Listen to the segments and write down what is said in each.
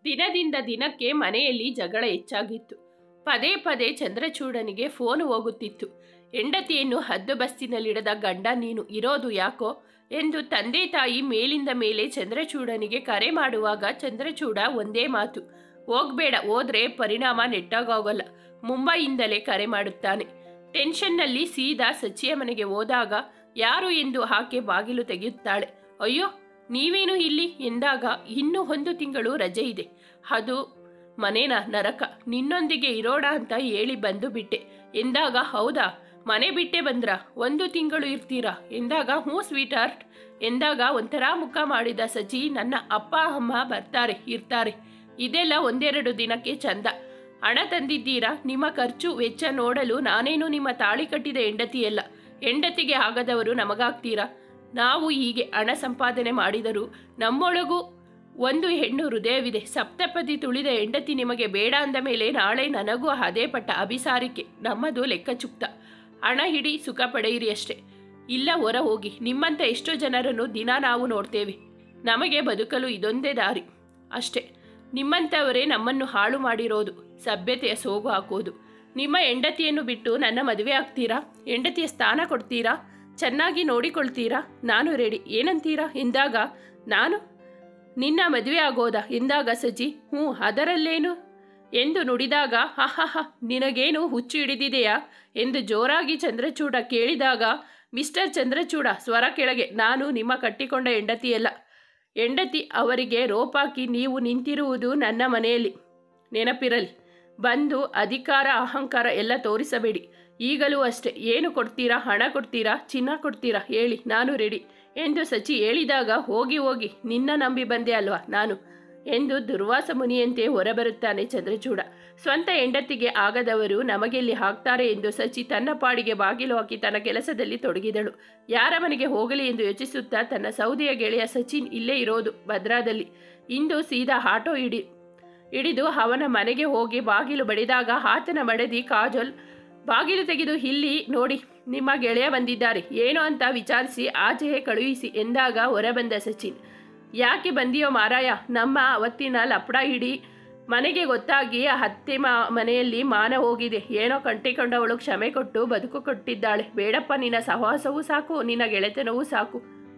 ದಿನದಿಂದ ದಿನಕ್ಕೆ ಮನೆಯಲ್ಲಿ ಜಗಳ ಹೆಚ್ಚಾಗಿತ್ತು ಪದೇ ಪದೇ ಚಂದ್ರಚೂಡನಿಗೆ ಫೋನ್ ಹೋಗುತ್ತಿತ್ತು ಹೆಂಡತಿಯನ್ನು ಹದ್ದು ಬಸ್ತಿನಲ್ಲಿಡದ ಗಂಡ ನೀನು ಇರೋದು ಯಾಕೋ ಎಂದು ತಂದೆ ತಾಯಿ ಮೇಲಿಂದ ಮೇಲೆ ಚಂದ್ರಚೂಡನಿಗೆ ಕರೆ ಮಾಡುವಾಗ ಚಂದ್ರಚೂಡ ಒಂದೇ ಮಾತು ಹೋಗ್ಬೇಡ ಹೋದ್ರೆ ಪರಿಣಾಮ ನೆಟ್ಟಾಗೋಗಲ್ಲ ಮುಂಬೈಯಿಂದಲೇ ಕರೆ ಮಾಡುತ್ತಾನೆ ಟೆನ್ಷನ್ನಲ್ಲಿ ಸೀದಾ ಸಚಿಯ ಮನೆಗೆ ಹೋದಾಗ ಯಾರು ಎಂದು ಆಕೆ ಬಾಗಿಲು ತೆಗೆಯುತ್ತಾಳೆ ಅಯ್ಯೋ ನೀವೇನು ಇಲ್ಲಿ ಎಂದಾಗ ಇನ್ನೂ ಒಂದು ತಿಂಗಳು ರಜೆ ಇದೆ ಅದು ಮನೇನ ನರಕ ನಿನ್ನೊಂದಿಗೆ ಇರೋಣ ಅಂತ ಹೇಳಿ ಬಂದು ಬಿಟ್ಟೆ ಎಂದಾಗ ಹೌದಾ ಮನೆ ಬಿಟ್ಟೆ ಬಂದ್ರ ಒಂದು ತಿಂಗಳು ಇರ್ತೀರಾ ಎಂದಾಗ ಹ್ಞೂ ಸ್ವೀಟ್ ಹಾರ್ಟ್ ಎಂದಾಗ ಒಂಥರ ಮುಖ ಮಾಡಿದ ಸಚಿ ನನ್ನ ಅಪ್ಪ ಅಮ್ಮ ಬರ್ತಾರೆ ಇರ್ತಾರೆ ಇದೆಲ್ಲ ಒಂದೆರಡು ದಿನಕ್ಕೆ ಚಂದ ಹಣ ತಂದಿದ್ದೀರಾ ನಿಮ್ಮ ಖರ್ಚು ವೆಚ್ಚ ನೋಡಲು ನಾನೇನು ನಿಮ್ಮ ತಾಳಿ ಕಟ್ಟಿದ ಹೆಂಡತಿಯಲ್ಲ ಹೆಂಡತಿಗೆ ಆಗದವರು ನಮಗಾಗ್ತೀರಾ ನಾವು ಹೀಗೆ ಹಣ ಸಂಪಾದನೆ ಮಾಡಿದರೂ ನಮ್ಮೊಳಗೂ ಒಂದು ಹೆಣ್ಣು ಹೃದಯವಿದೆ ಸಪ್ತಪದಿ ತುಳಿದ ಹೆಂಡತಿ ನಿಮಗೆ ಬೇಡ ಅಂದ ಮೇಲೆ ನಾಳೆ ನನಗೂ ಅದೇ ಪಟ್ಟ ಅಭಿಸಾರಿಕೆ ನಮ್ಮದು ಲೆಕ್ಕಚುಕ್ತ ಹಣ ಹಿಡಿ ಸುಖ ಪಡೆಯಿರಿ ಅಷ್ಟೇ ಇಲ್ಲ ಹೊರ ಹೋಗಿ ನಿಮ್ಮಂಥ ಎಷ್ಟೋ ಜನರನ್ನು ದಿನ ನಾವು ನೋಡ್ತೇವೆ ನಮಗೆ ಬದುಕಲು ಇದೊಂದೇ ದಾರಿ ಅಷ್ಟೇ ನಿಮ್ಮಂಥವರೇ ನಮ್ಮನ್ನು ಹಾಳು ಮಾಡಿರೋದು ಸಭ್ಯತೆಯ ಸೋಗು ಹಾಕೋದು ನಿಮ್ಮ ಹೆಂಡತಿಯನ್ನು ಬಿಟ್ಟು ನನ್ನ ಮದುವೆ ಆಗ್ತೀರಾ ಹೆಂಡತಿಯ ಸ್ಥಾನ ಕೊಡ್ತೀರಾ ಚೆನ್ನಾಗಿ ನೋಡಿಕೊಳ್ತೀರಾ ನಾನು ರೆಡಿ ಏನಂತೀರಾ ಎಂದಾಗ ನಾನು ನಿನ್ನ ಮದುವೆ ಆಗೋದಾ ಎಂದಾಗ ಸಜ್ಜಿ ಹ್ಞೂ ಅದರಲ್ಲೇನು ಎಂದು ನುಡಿದಾಗ ಹಹ ನಿನಗೇನು ಹುಚ್ಚು ಹಿಡಿದಿದೆಯಾ ಎಂದು ಜೋರಾಗಿ ಚಂದ್ರಚೂಡ ಕೇಳಿದಾಗ ಮಿಸ್ಟರ್ ಚಂದ್ರಚೂಡ ಸ್ವರ ಕೆಳಗೆ ನಾನು ನಿಮ್ಮ ಕಟ್ಟಿಕೊಂಡ ಹೆಂಡತಿಯಲ್ಲ ಹೆಂಡತಿ ಅವರಿಗೆ ರೋಪಾಕಿ ನೀವು ನಿಂತಿರುವುದು ನನ್ನ ಮನೆಯಲ್ಲಿ ನೆನಪಿರಲಿ ಬಂದು ಅಧಿಕಾರ ಅಹಂಕಾರ ಎಲ್ಲ ತೋರಿಸಬೇಡಿ ಈಗಲೂ ಅಷ್ಟೇ ಏನು ಕೊಡ್ತೀರಾ ಹಣ ಕೊಡ್ತೀರಾ ಚಿನ್ನ ಕೊಡ್ತೀರಾ ಹೇಳಿ ನಾನು ರೆಡಿ ಎಂದು ಸಚಿ ಹೇಳಿದಾಗ ಹೋಗಿ ಹೋಗಿ ನಿನ್ನ ನಂಬಿ ಬಂದೆ ಅಲ್ವಾ ನಾನು ಎಂದು ದುರ್ವಾಸ ಮುನಿಯಂತೆ ಹೊರಬರುತ್ತಾನೆ ಚಂದ್ರಚೂಡ ಸ್ವಂತ ಹೆಂಡತಿಗೆ ಆಗದವರು ನಮಗೆಲ್ಲಿ ಹಾಕ್ತಾರೆ ಎಂದು ಸಚಿ ತನ್ನ ಪಾಡಿಗೆ ಬಾಗಿಲು ಹಾಕಿ ತನ್ನ ಕೆಲಸದಲ್ಲಿ ತೊಡಗಿದಳು ಯಾರ ಮನೆಗೆ ಹೋಗಲಿ ಎಂದು ಯೋಚಿಸುತ್ತಾ ತನ್ನ ಸೌದೆಯ ಗೆಳೆಯ ಸಚಿನ್ ಇಲ್ಲೇ ಇರೋದು ಭದ್ರಾದಲ್ಲಿ ಇಂದು ಸೀದಾ ಆಟೋ ಹಿಡಿ ಹಿಡಿದು ಅವನ ಮನೆಗೆ ಹೋಗಿ ಬಾಗಿಲು ಬಡಿದಾಗ ಆತನ ಮಡದಿ ಕಾಜೋಲ್ ಬಾಗಿಲು ತೆಗೆದು ಇಲ್ಲಿ ನೋಡಿ ನಿಮ್ಮ ಗೆಳೆಯ ಬಂದಿದ್ದಾರೆ ಏನು ಅಂತ ವಿಚಾರಿಸಿ ಆಚೆಗೆ ಕಳುಹಿಸಿ ಎಂದಾಗ ಹೊರಬಂದ ಸಚಿನ್ ಯಾಕೆ ಬಂದಿಯೋ ಮಾರಾಯ ನಮ್ಮ ಅವತ್ತಿನ ಲಪಡ ಹಿಡಿ ಮನೆಗೆ ಗೊತ್ತಾಗಿ ಆ ಹತ್ತೆ ಮಾ ಮನೆಯಲ್ಲಿ ಮಾನ ಹೋಗಿದೆ ಏನೋ ಕಂಟಿಕೊಂಡವಳು ಕ್ಷಮೆ ಕೊಟ್ಟು ಬದುಕು ಕೊಟ್ಟಿದ್ದಾಳೆ ಬೇಡಪ್ಪ ನಿನ್ನ ಸಹವಾಸವೂ ಸಾಕು ನಿನ್ನ ಗೆಳೆತನವೂ ಸಾಕು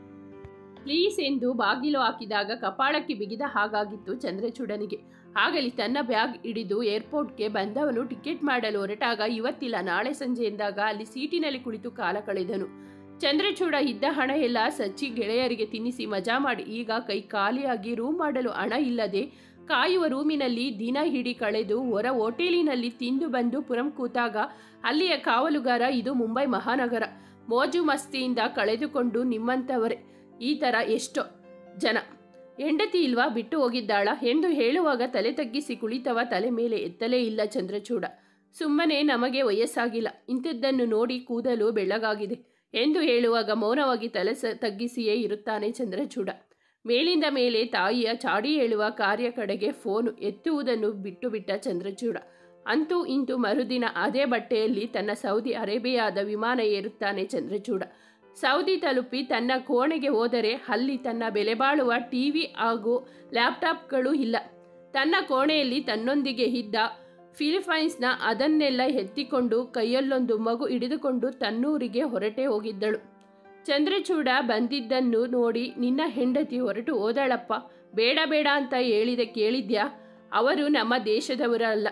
ಪ್ಲೀಸ್ ಎಂದು ಬಾಗಿಲು ಹಾಕಿದಾಗ ಕಪಾಳಕ್ಕೆ ಬಿಗಿದ ಹಾಗಾಗಿತ್ತು ಚಂದ್ರಚೂಡನಿಗೆ ಆಗಲಿ ತನ್ನ ಬ್ಯಾಗ್ ಹಿಡಿದು ಏರ್ಪೋರ್ಟ್ಗೆ ಬಂದವನು ಟಿಕೆಟ್ ಮಾಡಲು ಹೊರಟಾಗ ಇವತ್ತಿಲ್ಲ ನಾಳೆ ಸಂಜೆ ಎಂದಾಗ ಅಲ್ಲಿ ಸೀಟಿನಲ್ಲಿ ಕುಳಿತು ಕಾಲ ಕಳೆದನು ಚಂದ್ರಚೂಡ ಇದ್ದ ಹಣ ಎಲ್ಲ ಸಚ್ಚಿ ಗೆಳೆಯರಿಗೆ ತಿನ್ನಿಸಿ ಮಜಾ ಮಾಡಿ ಈಗ ಕೈ ಖಾಲಿಯಾಗಿ ರೂಮ್ ಮಾಡಲು ಹಣ ಇಲ್ಲದೆ ಕಾಯುವ ರೂಮಿನಲ್ಲಿ ದಿನ ಹಿಡಿ ಕಳೆದು ಹೊರ ಹೋಟೆಲಿನಲ್ಲಿ ತಿಂದು ಬಂದು ಪುರಂ ಕೂತಾಗ ಅಲ್ಲಿಯ ಕಾವಲುಗಾರ ಇದು ಮುಂಬೈ ಮಹಾನಗರ ಮೋಜು ಮಸ್ತಿಯಿಂದ ಕಳೆದುಕೊಂಡು ನಿಮ್ಮಂಥವರೇ ಈ ಥರ ಎಷ್ಟೋ ಜನ ಹೆಂಡತಿ ಇಲ್ವಾ ಬಿಟ್ಟು ಹೋಗಿದ್ದಾಳ ಎಂದು ಹೇಳುವಾಗ ತಲೆ ತಗ್ಗಿಸಿ ಕುಳಿತವ ತಲೆ ಮೇಲೆ ಎತ್ತಲೇ ಇಲ್ಲ ಚಂದ್ರಚೂಡ ಸುಮ್ಮನೆ ನಮಗೆ ವಯಸ್ಸಾಗಿಲ್ಲ ಇಂಥದ್ದನ್ನು ನೋಡಿ ಕೂದಲು ಬೆಳ್ಳಗಾಗಿದೆ ಎಂದು ಹೇಳುವಾಗ ಮೌನವಾಗಿ ತಲೆ ಸ ತಗ್ಗಿಸಿಯೇ ಇರುತ್ತಾನೆ ಚಂದ್ರಚೂಡ ಮೇಲಿಂದ ಮೇಲೆ ತಾಯಿಯ ಚಾಡಿ ಹೇಳುವ ಕಾರ್ಯ ಕಡೆಗೆ ಫೋನು ಎತ್ತುವುದನ್ನು ಬಿಟ್ಟು ಬಿಟ್ಟ ಚಂದ್ರಚೂಡ ಅಂತೂ ಇಂತೂ ಮರುದಿನ ಅದೇ ಬಟ್ಟೆಯಲ್ಲಿ ತನ್ನ ಸೌದಿ ಅರೇಬಿಯಾದ ವಿಮಾನ ಏರುತ್ತಾನೆ ಚಂದ್ರಚೂಡ ಸೌದಿ ತಲುಪಿ ತನ್ನ ಕೋಣೆಗೆ ಹೋದರೆ ಅಲ್ಲಿ ತನ್ನ ಬೆಲೆಬಾಳುವ ಟಿವಿ ಹಾಗೂ ಲ್ಯಾಪ್ಟಾಪ್ಗಳು ಇಲ್ಲ ತನ್ನ ಕೋಣೆಯಲ್ಲಿ ತನ್ನೊಂದಿಗೆ ಇದ್ದ ಫಿಲಿಪೈನ್ಸ್ನ ಅದನ್ನೆಲ್ಲ ಎತ್ತಿಕೊಂಡು ಕೈಯಲ್ಲೊಂದು ಮಗು ಹಿಡಿದುಕೊಂಡು ತನ್ನೂರಿಗೆ ಹೊರಟೆ ಹೋಗಿದ್ದಳು ಚಂದ್ರಚೂಡ ಬಂದಿದ್ದನ್ನು ನೋಡಿ ನಿನ್ನ ಹೆಂಡತಿ ಹೊರಟು ಹೋದಳಪ್ಪ ಬೇಡ ಬೇಡ ಅಂತ ಹೇಳಿದೆ ಕೇಳಿದ್ಯಾ ಅವರು ನಮ್ಮ ದೇಶದವರಲ್ಲ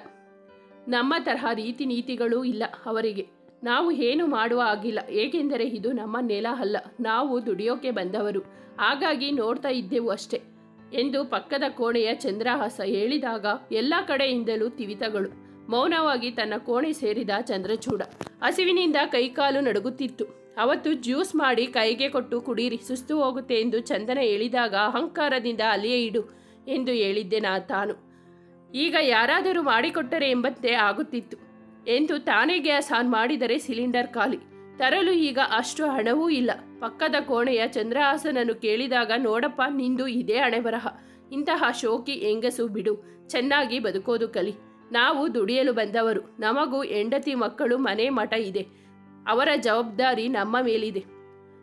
ನಮ್ಮ ತರಹ ರೀತಿ ನೀತಿಗಳೂ ಇಲ್ಲ ಅವರಿಗೆ ನಾವು ಏನು ಮಾಡುವ ಆಗಿಲ್ಲ ಏಕೆಂದರೆ ಇದು ನಮ್ಮ ನೆಲ ಅಲ್ಲ ನಾವು ದುಡಿಯೋಕೆ ಬಂದವರು ಹಾಗಾಗಿ ನೋಡ್ತಾ ಇದ್ದೆವು ಅಷ್ಟೆ ಎಂದು ಪಕ್ಕದ ಕೋಣೆಯ ಚಂದ್ರಹಾಸ ಹೇಳಿದಾಗ ಎಲ್ಲ ಕಡೆಯಿಂದಲೂ ತಿವಿತಗಳು ಮೌನವಾಗಿ ತನ್ನ ಕೋಣೆ ಸೇರಿದ ಚಂದ್ರಚೂಡ ಹಸಿವಿನಿಂದ ಕೈಕಾಲು ನಡುಗುತ್ತಿತ್ತು ಅವತ್ತು ಜ್ಯೂಸ್ ಮಾಡಿ ಕೈಗೆ ಕೊಟ್ಟು ಕುಡೀರಿ ಸುಸ್ತು ಹೋಗುತ್ತೆ ಎಂದು ಚಂದನ ಹೇಳಿದಾಗ ಅಹಂಕಾರದಿಂದ ಅಲ್ಲಿಯೇ ಇಡು ಎಂದು ಹೇಳಿದ್ದೆ ನಾ ತಾನು ಈಗ ಯಾರಾದರೂ ಮಾಡಿಕೊಟ್ಟರೆ ಎಂಬಂತೆ ಆಗುತ್ತಿತ್ತು ಎಂದು ತಾನೇ ಗ್ಯಾಸ್ ಆನ್ ಮಾಡಿದರೆ ಸಿಲಿಂಡರ್ ಖಾಲಿ ತರಲು ಈಗ ಅಷ್ಟು ಹಣವೂ ಇಲ್ಲ ಪಕ್ಕದ ಕೋಣೆಯ ಚಂದ್ರಹಾಸನನ್ನು ಕೇಳಿದಾಗ ನೋಡಪ್ಪ ನಿಂದು ಇದೇ ಹಣೆ ಬರಹ ಇಂತಹ ಶೋಕಿ ಹೆಂಗಸು ಬಿಡು ಚೆನ್ನಾಗಿ ಬದುಕೋದು ಕಲಿ ನಾವು ದುಡಿಯಲು ಬಂದವರು ನಮಗೂ ಹೆಂಡತಿ ಮಕ್ಕಳು ಮನೆ ಮಠ ಇದೆ ಅವರ ಜವಾಬ್ದಾರಿ ನಮ್ಮ ಮೇಲಿದೆ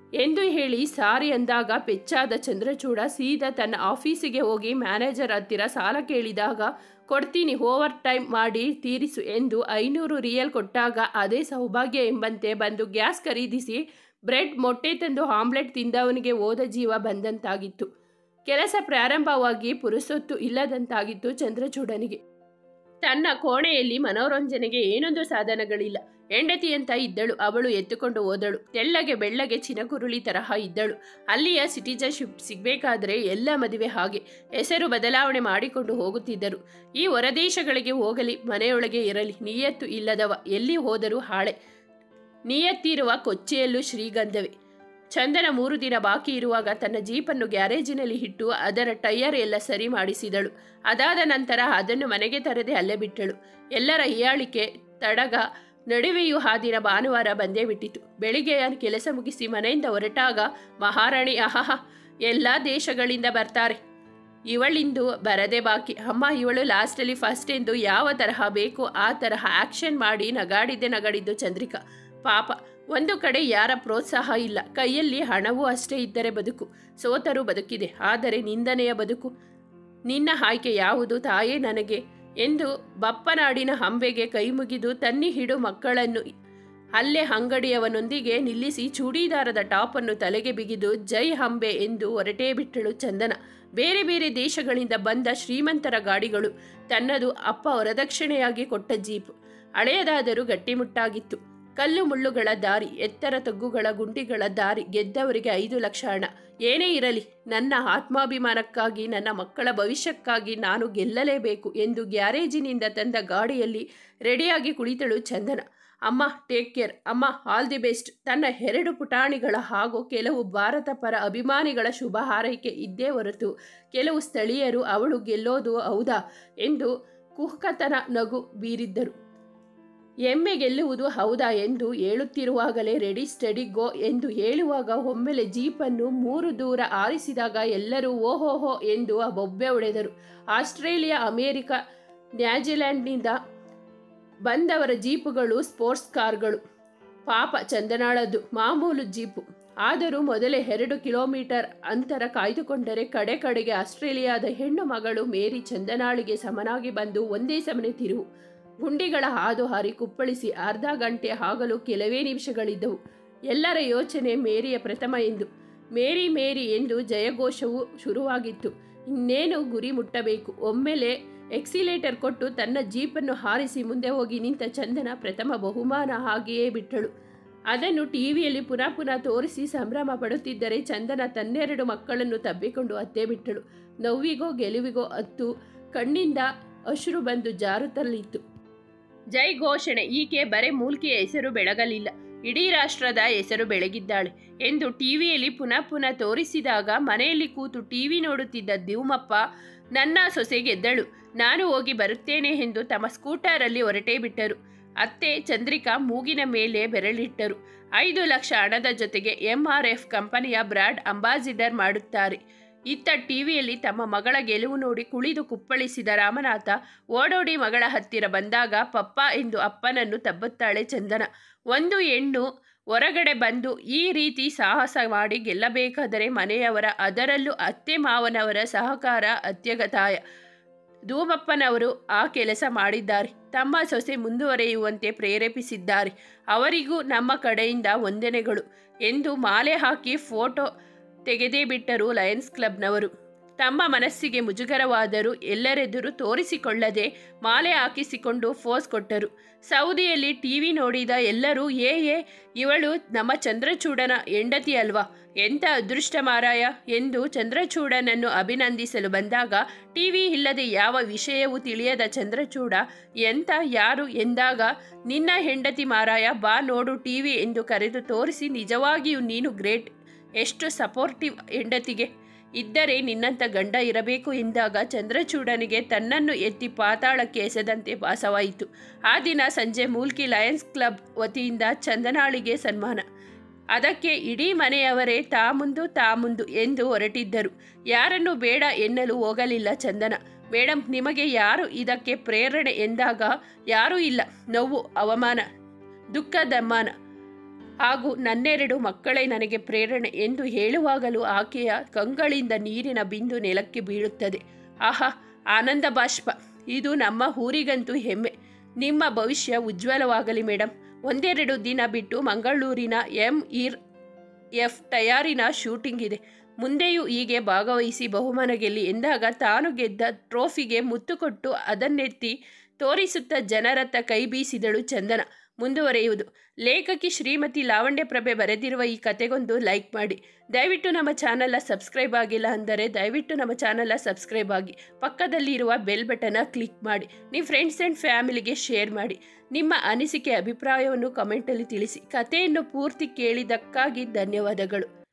ಎಂದು ಹೇಳಿ ಸಾರಿ ಅಂದಾಗ ಪೆಚ್ಚಾದ ಚಂದ್ರಚೂಡ ಸೀದಾ ತನ್ನ ಆಫೀಸಿಗೆ ಹೋಗಿ ಮ್ಯಾನೇಜರ್ ಹತ್ತಿರ ಸಾಲ ಕೇಳಿದಾಗ ಕೊಡ್ತೀನಿ ಓವರ್ ಟೈಮ್ ಮಾಡಿ ತೀರಿಸು ಎಂದು ಐನೂರು ರಿಯಲ್ ಕೊಟ್ಟಾಗ ಅದೇ ಸೌಭಾಗ್ಯ ಎಂಬಂತೆ ಬಂದು ಗ್ಯಾಸ್ ಖರೀದಿಸಿ ಬ್ರೆಡ್ ಮೊಟ್ಟೆ ತಂದು ಆಮ್ಲೆಟ್ ತಿಂದವನಿಗೆ ಓದ ಜೀವ ಬಂದಂತಾಗಿತ್ತು ಕೆಲಸ ಪ್ರಾರಂಭವಾಗಿ ಪುರುಸೊತ್ತು ಇಲ್ಲದಂತಾಗಿತ್ತು ಚಂದ್ರಚೂಡನಿಗೆ ತನ್ನ ಕೋಣೆಯಲ್ಲಿ ಮನೋರಂಜನೆಗೆ ಏನೊಂದು ಸಾಧನಗಳಿಲ್ಲ ಹೆಂಡತಿ ಅಂತ ಇದ್ದಳು ಅವಳು ಎತ್ತುಕೊಂಡು ಹೋದಳು ತೆಳ್ಳಗೆ ಬೆಳ್ಳಗೆ ಚಿನಕುರುಳಿ ತರಹ ಇದ್ದಳು ಅಲ್ಲಿಯ ಸಿಟಿಜನ್ಶಿಪ್ ಸಿಗಬೇಕಾದ್ರೆ ಎಲ್ಲ ಮದುವೆ ಹಾಗೆ ಹೆಸರು ಬದಲಾವಣೆ ಮಾಡಿಕೊಂಡು ಹೋಗುತ್ತಿದ್ದರು ಈ ಹೊರದೇಶಗಳಿಗೆ ಹೋಗಲಿ ಮನೆಯೊಳಗೆ ಇರಲಿ ನಿಯತ್ತು ಇಲ್ಲದವ ಎಲ್ಲಿ ಹೋದರೂ ಹಾಳೆ ನಿಯತ್ತಿರುವ ಕೊಚ್ಚೆಯಲ್ಲೂ ಶ್ರೀಗಂಧವೇ ಚಂದನ ಮೂರು ದಿನ ಬಾಕಿ ಇರುವಾಗ ತನ್ನ ಜೀಪನ್ನು ಗ್ಯಾರೇಜಿನಲ್ಲಿ ಇಟ್ಟು ಅದರ ಟೈಯರ್ ಎಲ್ಲ ಸರಿ ಮಾಡಿಸಿದಳು ಅದಾದ ನಂತರ ಅದನ್ನು ಮನೆಗೆ ತರದೆ ಅಲ್ಲೇ ಬಿಟ್ಟಳು ಎಲ್ಲರ ಹೀಯಾಳಿಕೆ ತಡಗ ನಡುವೆಯೂ ಆ ದಿನ ಭಾನುವಾರ ಬಂದೇ ಬಿಟ್ಟಿತು ಬೆಳಿಗ್ಗೆ ಕೆಲಸ ಮುಗಿಸಿ ಮನೆಯಿಂದ ಹೊರಟಾಗ ಮಹಾರಾಣಿ ಅಹಹ ಎಲ್ಲ ದೇಶಗಳಿಂದ ಬರ್ತಾರೆ ಇವಳಿಂದು ಬರದೆ ಬಾಕಿ ಅಮ್ಮ ಇವಳು ಲಾಸ್ಟಲ್ಲಿ ಫಸ್ಟ್ ಎಂದು ಯಾವ ತರಹ ಬೇಕು ಆ ತರಹ ಆಕ್ಷನ್ ಮಾಡಿ ನಗಾಡಿದ್ದೆ ನಗಾಡಿದ್ದು ಚಂದ್ರಿಕಾ ಪಾಪ ಒಂದು ಕಡೆ ಯಾರ ಪ್ರೋತ್ಸಾಹ ಇಲ್ಲ ಕೈಯಲ್ಲಿ ಹಣವೂ ಅಷ್ಟೇ ಇದ್ದರೆ ಬದುಕು ಸೋತರೂ ಬದುಕಿದೆ ಆದರೆ ನಿಂದನೆಯ ಬದುಕು ನಿನ್ನ ಆಯ್ಕೆ ಯಾವುದು ತಾಯೇ ನನಗೆ ಎಂದು ಬಪ್ಪನಾಡಿನ ಹಂಬೆಗೆ ಕೈ ಮುಗಿದು ತನ್ನಿ ಹಿಡು ಮಕ್ಕಳನ್ನು ಅಲ್ಲೇ ಅಂಗಡಿಯವನೊಂದಿಗೆ ನಿಲ್ಲಿಸಿ ಚೂಡಿದಾರದ ಟಾಪನ್ನು ತಲೆಗೆ ಬಿಗಿದು ಜೈ ಹಂಬೆ ಎಂದು ಹೊರಟೇ ಬಿಟ್ಟಳು ಚಂದನ ಬೇರೆ ಬೇರೆ ದೇಶಗಳಿಂದ ಬಂದ ಶ್ರೀಮಂತರ ಗಾಡಿಗಳು ತನ್ನದು ಅಪ್ಪ ವರದಕ್ಷಿಣೆಯಾಗಿ ಕೊಟ್ಟ ಜೀಪ್ ಹಳೆಯದಾದರೂ ಗಟ್ಟಿಮುಟ್ಟಾಗಿತ್ತು ಕಲ್ಲು ಮುಳ್ಳುಗಳ ದಾರಿ ಎತ್ತರ ತಗ್ಗುಗಳ ಗುಂಡಿಗಳ ದಾರಿ ಗೆದ್ದವರಿಗೆ ಐದು ಲಕ್ಷ ಹಣ ಏನೇ ಇರಲಿ ನನ್ನ ಆತ್ಮಾಭಿಮಾನಕ್ಕಾಗಿ ನನ್ನ ಮಕ್ಕಳ ಭವಿಷ್ಯಕ್ಕಾಗಿ ನಾನು ಗೆಲ್ಲಲೇಬೇಕು ಎಂದು ಗ್ಯಾರೇಜಿನಿಂದ ತಂದ ಗಾಡಿಯಲ್ಲಿ ರೆಡಿಯಾಗಿ ಕುಳಿತಳು ಚಂದನ ಅಮ್ಮ ಟೇಕ್ ಕೇರ್ ಅಮ್ಮ ಆಲ್ ದಿ ಬೆಸ್ಟ್ ತನ್ನ ಎರಡು ಪುಟಾಣಿಗಳ ಹಾಗೂ ಕೆಲವು ಭಾರತ ಪರ ಅಭಿಮಾನಿಗಳ ಶುಭ ಹಾರೈಕೆ ಇದ್ದೇ ಹೊರತು ಕೆಲವು ಸ್ಥಳೀಯರು ಅವಳು ಗೆಲ್ಲೋದು ಹೌದಾ ಎಂದು ಕುಹಕತನ ನಗು ಬೀರಿದ್ದರು ಎಮ್ಮೆ ಗೆಲ್ಲುವುದು ಹೌದಾ ಎಂದು ಹೇಳುತ್ತಿರುವಾಗಲೇ ರೆಡಿ ಸ್ಟಡಿ ಗೋ ಎಂದು ಹೇಳುವಾಗ ಒಮ್ಮೆಲೆ ಜೀಪನ್ನು ಮೂರು ದೂರ ಆರಿಸಿದಾಗ ಎಲ್ಲರೂ ಓಹೋಹೋ ಎಂದು ಆ ಬೊಬ್ಬೆ ಹೊಡೆದರು ಆಸ್ಟ್ರೇಲಿಯಾ ಅಮೇರಿಕ ನ್ಯೂಜಿಲೆಂಡ್ನಿಂದ ಬಂದವರ ಜೀಪುಗಳು ಸ್ಪೋರ್ಟ್ಸ್ ಕಾರ್ಗಳು ಪಾಪ ಚಂದನಾಳದ್ದು ಮಾಮೂಲು ಜೀಪು ಆದರೂ ಮೊದಲೇ ಎರಡು ಕಿಲೋಮೀಟರ್ ಅಂತರ ಕಾಯ್ದುಕೊಂಡರೆ ಕಡೆ ಕಡೆಗೆ ಆಸ್ಟ್ರೇಲಿಯಾದ ಹೆಣ್ಣು ಮಗಳು ಮೇರಿ ಚಂದನಾಳಿಗೆ ಸಮನಾಗಿ ಬಂದು ಒಂದೇ ಸಮನೆ ತಿರುವು ಗುಂಡಿಗಳ ಹಾದು ಹಾರಿ ಕುಪ್ಪಳಿಸಿ ಅರ್ಧ ಗಂಟೆ ಆಗಲು ಕೆಲವೇ ನಿಮಿಷಗಳಿದ್ದವು ಎಲ್ಲರ ಯೋಚನೆ ಮೇರಿಯ ಪ್ರಥಮ ಎಂದು ಮೇರಿ ಮೇರಿ ಎಂದು ಜಯಘೋಷವು ಶುರುವಾಗಿತ್ತು ಇನ್ನೇನು ಗುರಿ ಮುಟ್ಟಬೇಕು ಒಮ್ಮೆಲೆ ಎಕ್ಸಿಲೇಟರ್ ಕೊಟ್ಟು ತನ್ನ ಜೀಪನ್ನು ಹಾರಿಸಿ ಮುಂದೆ ಹೋಗಿ ನಿಂತ ಚಂದನ ಪ್ರಥಮ ಬಹುಮಾನ ಹಾಗೆಯೇ ಬಿಟ್ಟಳು ಅದನ್ನು ಟಿವಿಯಲ್ಲಿ ಪುನಃ ಪುನಃ ತೋರಿಸಿ ಸಂಭ್ರಮ ಪಡುತ್ತಿದ್ದರೆ ಚಂದನ ತನ್ನೆರಡು ಮಕ್ಕಳನ್ನು ತಬ್ಬಿಕೊಂಡು ಅತ್ತೇ ಬಿಟ್ಟಳು ನೋವಿಗೋ ಗೆಲುವಿಗೋ ಅತ್ತು ಕಣ್ಣಿಂದ ಅಶ್ರು ಬಂದು ಜಾರುತ್ತಲಿತ್ತು ಜೈ ಘೋಷಣೆ ಈಕೆ ಬರೆ ಮೂಲ್ಕಿಯ ಹೆಸರು ಬೆಳಗಲಿಲ್ಲ ಇಡೀ ರಾಷ್ಟ್ರದ ಹೆಸರು ಬೆಳಗಿದ್ದಾಳೆ ಎಂದು ಟಿವಿಯಲ್ಲಿ ಪುನಃ ಪುನಃ ತೋರಿಸಿದಾಗ ಮನೆಯಲ್ಲಿ ಕೂತು ಟಿವಿ ನೋಡುತ್ತಿದ್ದ ದಿವಮಪ್ಪ ನನ್ನ ಸೊಸೆ ಗೆದ್ದಳು ನಾನು ಹೋಗಿ ಬರುತ್ತೇನೆ ಎಂದು ತಮ್ಮ ಸ್ಕೂಟರಲ್ಲಿ ಹೊರಟೇ ಬಿಟ್ಟರು ಅತ್ತೆ ಚಂದ್ರಿಕಾ ಮೂಗಿನ ಮೇಲೆ ಬೆರಳಿಟ್ಟರು ಐದು ಲಕ್ಷ ಹಣದ ಜೊತೆಗೆ ಎಂಆರ್ಎಫ್ ಕಂಪನಿಯ ಬ್ರ್ಯಾಂಡ್ ಅಂಬಾಸಿಡರ್ ಮಾಡುತ್ತಾರೆ ಇತ್ತ ಟಿವಿಯಲ್ಲಿ ತಮ್ಮ ಮಗಳ ಗೆಲುವು ನೋಡಿ ಕುಳಿದು ಕುಪ್ಪಳಿಸಿದ ರಾಮನಾಥ ಓಡೋಡಿ ಮಗಳ ಹತ್ತಿರ ಬಂದಾಗ ಪಪ್ಪ ಎಂದು ಅಪ್ಪನನ್ನು ತಬ್ಬುತ್ತಾಳೆ ಚಂದನ ಒಂದು ಹೆಣ್ಣು ಹೊರಗಡೆ ಬಂದು ಈ ರೀತಿ ಸಾಹಸ ಮಾಡಿ ಗೆಲ್ಲಬೇಕಾದರೆ ಮನೆಯವರ ಅದರಲ್ಲೂ ಅತ್ತೆ ಮಾವನವರ ಸಹಕಾರ ಅತ್ಯಗತಾಯ ಧೂಮಪ್ಪನವರು ಆ ಕೆಲಸ ಮಾಡಿದ್ದಾರೆ ತಮ್ಮ ಸೊಸೆ ಮುಂದುವರೆಯುವಂತೆ ಪ್ರೇರೇಪಿಸಿದ್ದಾರೆ ಅವರಿಗೂ ನಮ್ಮ ಕಡೆಯಿಂದ ವಂದನೆಗಳು ಎಂದು ಮಾಲೆ ಹಾಕಿ ಫೋಟೋ ತೆಗೆದೇ ಬಿಟ್ಟರು ಲಯನ್ಸ್ ಕ್ಲಬ್ನವರು ತಮ್ಮ ಮನಸ್ಸಿಗೆ ಮುಜುಗರವಾದರೂ ಎಲ್ಲರೆದುರು ತೋರಿಸಿಕೊಳ್ಳದೆ ಮಾಲೆ ಹಾಕಿಸಿಕೊಂಡು ಫೋಸ್ ಕೊಟ್ಟರು ಸೌದಿಯಲ್ಲಿ ಟಿವಿ ನೋಡಿದ ಎಲ್ಲರೂ ಏ ಏ ಇವಳು ನಮ್ಮ ಚಂದ್ರಚೂಡನ ಹೆಂಡತಿ ಅಲ್ವಾ ಎಂಥ ಅದೃಷ್ಟ ಮಾರಾಯ ಎಂದು ಚಂದ್ರಚೂಡನನ್ನು ಅಭಿನಂದಿಸಲು ಬಂದಾಗ ಟಿವಿ ಇಲ್ಲದೆ ಯಾವ ವಿಷಯವೂ ತಿಳಿಯದ ಚಂದ್ರಚೂಡ ಎಂಥ ಯಾರು ಎಂದಾಗ ನಿನ್ನ ಹೆಂಡತಿ ಮಾರಾಯ ಬಾ ನೋಡು ಟಿವಿ ಎಂದು ಕರೆದು ತೋರಿಸಿ ನಿಜವಾಗಿಯೂ ನೀನು ಗ್ರೇಟ್ ಎಷ್ಟು ಸಪೋರ್ಟಿವ್ ಹೆಂಡತಿಗೆ ಇದ್ದರೆ ನಿನ್ನಂಥ ಗಂಡ ಇರಬೇಕು ಎಂದಾಗ ಚಂದ್ರಚೂಡನಿಗೆ ತನ್ನನ್ನು ಎತ್ತಿ ಪಾತಾಳಕ್ಕೆ ಎಸೆದಂತೆ ಭಾಸವಾಯಿತು ಆ ದಿನ ಸಂಜೆ ಮೂಲ್ಕಿ ಲಯನ್ಸ್ ಕ್ಲಬ್ ವತಿಯಿಂದ ಚಂದನಾಳಿಗೆ ಸನ್ಮಾನ ಅದಕ್ಕೆ ಇಡೀ ಮನೆಯವರೇ ತಾ ಮುಂದು ತಾ ಮುಂದು ಎಂದು ಹೊರಟಿದ್ದರು ಯಾರನ್ನು ಬೇಡ ಎನ್ನಲು ಹೋಗಲಿಲ್ಲ ಚಂದನ ಮೇಡಮ್ ನಿಮಗೆ ಯಾರು ಇದಕ್ಕೆ ಪ್ರೇರಣೆ ಎಂದಾಗ ಯಾರೂ ಇಲ್ಲ ನೋವು ಅವಮಾನ ದುಃಖದಮ್ಮಾನ ಹಾಗೂ ನನ್ನೆರಡು ಮಕ್ಕಳೇ ನನಗೆ ಪ್ರೇರಣೆ ಎಂದು ಹೇಳುವಾಗಲೂ ಆಕೆಯ ಕಂಗಳಿಂದ ನೀರಿನ ಬಿಂದು ನೆಲಕ್ಕೆ ಬೀಳುತ್ತದೆ ಆಹಾ ಆನಂದ ಬಾಷ್ಪ ಇದು ನಮ್ಮ ಊರಿಗಂತೂ ಹೆಮ್ಮೆ ನಿಮ್ಮ ಭವಿಷ್ಯ ಉಜ್ವಲವಾಗಲಿ ಮೇಡಮ್ ಒಂದೆರಡು ದಿನ ಬಿಟ್ಟು ಮಂಗಳೂರಿನ ಎಂ ಇರ್ ಎಫ್ ತಯಾರಿನ ಶೂಟಿಂಗ್ ಇದೆ ಮುಂದೆಯೂ ಹೀಗೆ ಭಾಗವಹಿಸಿ ಬಹುಮಾನ ಗೆಲ್ಲಿ ಎಂದಾಗ ತಾನು ಗೆದ್ದ ಟ್ರೋಫಿಗೆ ಮುತ್ತು ಕೊಟ್ಟು ಅದನ್ನೆತ್ತಿ ತೋರಿಸುತ್ತಾ ಜನರತ್ತ ಕೈ ಬೀಸಿದಳು ಚಂದನ ಮುಂದುವರೆಯುವುದು ಲೇಖಕಿ ಶ್ರೀಮತಿ ಲಾವಣ್ಯ ಪ್ರಭೆ ಬರೆದಿರುವ ಈ ಕತೆಗೊಂದು ಲೈಕ್ ಮಾಡಿ ದಯವಿಟ್ಟು ನಮ್ಮ ಚಾನಲ್ನ ಸಬ್ಸ್ಕ್ರೈಬ್ ಆಗಿಲ್ಲ ಅಂದರೆ ದಯವಿಟ್ಟು ನಮ್ಮ ಚಾನಲ್ನ ಸಬ್ಸ್ಕ್ರೈಬ್ ಆಗಿ ಪಕ್ಕದಲ್ಲಿ ಇರುವ ಬೆಲ್ ಬಟನ್ನ ಕ್ಲಿಕ್ ಮಾಡಿ ನಿಮ್ಮ ಫ್ರೆಂಡ್ಸ್ ಆ್ಯಂಡ್ ಫ್ಯಾಮಿಲಿಗೆ ಶೇರ್ ಮಾಡಿ ನಿಮ್ಮ ಅನಿಸಿಕೆ ಅಭಿಪ್ರಾಯವನ್ನು ಕಮೆಂಟಲ್ಲಿ ತಿಳಿಸಿ ಕಥೆಯನ್ನು ಪೂರ್ತಿ ಕೇಳಿದ್ದಕ್ಕಾಗಿ ಧನ್ಯವಾದಗಳು